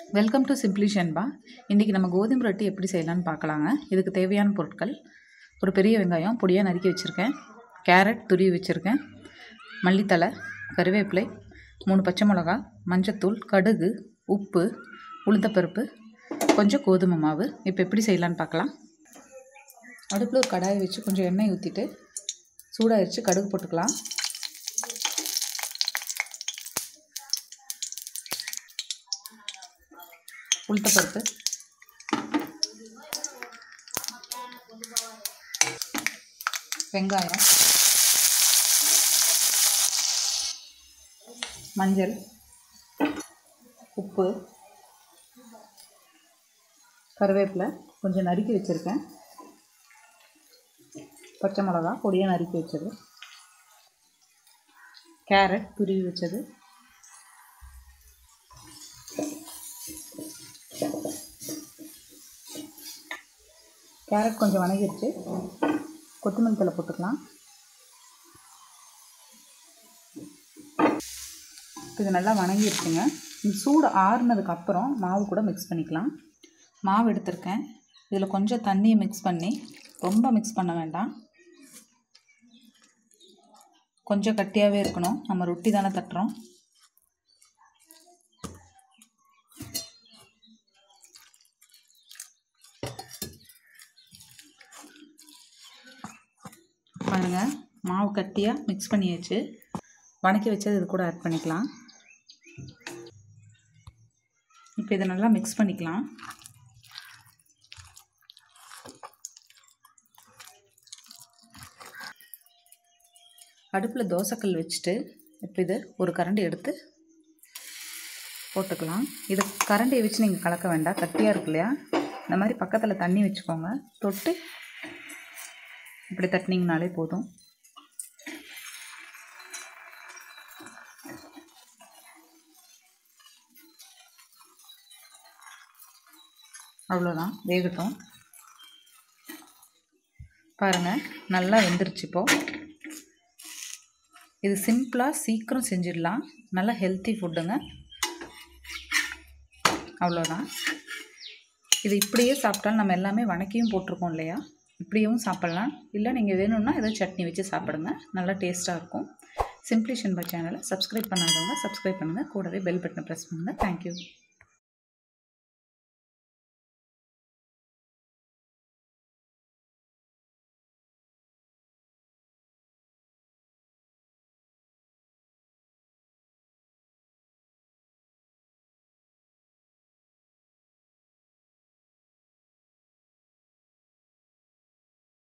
welcome to simply ஷென்பா இன்றைக்கி நம்ம கோதுமை ரொட்டி எப்படி செய்யலாம்னு பார்க்கலாங்க இதுக்கு தேவையான பொருட்கள் ஒரு பெரிய வெங்காயம் பொடியாக நறுக்கி வச்சுருக்கேன் கேரட் துருவி வச்சுருக்கேன் மல்லித்தழை கருவேப்பிலை மூணு பச்சை மிளகா மஞ்சத்தூள் கடுகு உப்பு உளுந்தப்பருப்பு கொஞ்சம் கோதுமை மாவு இப்போ எப்படி செய்யலான்னு பார்க்கலாம் அடுப்பில் ஒரு கடாயை வச்சு கொஞ்சம் எண்ணெய் ஊற்றிட்டு சூடாகிடுச்சு கடுகு போட்டுக்கலாம் உளுத்தப்பருப்பு வெங்காயம் மஞ்சள் உப்பு கருவேப்பிலை கொஞ்சம் நறுக்கி வச்சுருக்கேன் பச்சை மிளகா பொடியாக நறுக்கி வச்சது கேரட் துருவி வச்சது கேரட் கொஞ்சம் வணங்கிடுச்சு கொத்தமல்லி தழை போட்டுக்கலாம் இது நல்லா வணங்கிடுச்சுங்க இந்த சூடு ஆறுனதுக்கு அப்புறம் மாவு கூட மிக்ஸ் பண்ணிக்கலாம் மாவு எடுத்திருக்கேன் இதில் கொஞ்சம் தண்ணியை மிக்ஸ் பண்ணி ரொம்ப மிக்ஸ் பண்ண வேண்டாம் கொஞ்சம் கட்டியாகவே இருக்கணும் நம்ம ரொட்டி தானே தட்டுறோம் பாருங்கள் மாவு கட்டியாக மிக்ஸ் பண்ணியாச்சு வணக்கி வச்சது இது கூட ஆட் பண்ணிக்கலாம் இப்போ இதை நல்லா மிக்ஸ் பண்ணிக்கலாம் அடுப்பில் தோசைக்கல் வச்சுட்டு இப்போ இது ஒரு கரண்டி எடுத்து போட்டுக்கலாம் இது கரண்டியை வச்சு நீங்கள் கலக்க வேண்டாம் கட்டியாக இருக்கு இல்லையா இந்த மாதிரி பக்கத்தில் தண்ணி வச்சுக்கோங்க தொட்டு இப்படி தட்டினீங்கனாலே போதும் அவ்வளோதான் வேகட்டும் பாருங்கள் நல்லா வெந்துருச்சு இப்போது இது சிம்பிளாக சீக்கிரம் செஞ்சிடலாம் நல்லா ஹெல்த்தி ஃபுட்டுங்க அவ்வளோதான் இது இப்படியே சாப்பிட்டாலும் நம்ம எல்லாமே வணக்கியும் போட்டிருக்கோம் இல்லையா இப்படியும் சாப்பிட்லாம் இல்லை நீங்கள் வேணும்னா ஏதோ சட்னி வச்சு சாப்பிடுங்க நல்லா டேஸ்ட்டாக இருக்கும் சிம்ப்ளி ஷென்பா சேனலை சப்ஸ்கிரைப் பண்ணாதவங்க சப்ஸ்கிரைப் பண்ணுங்கள் கூடவே பெல் பட்டனை ப்ரெஸ் பண்ணுங்கள் தேங்க்யூ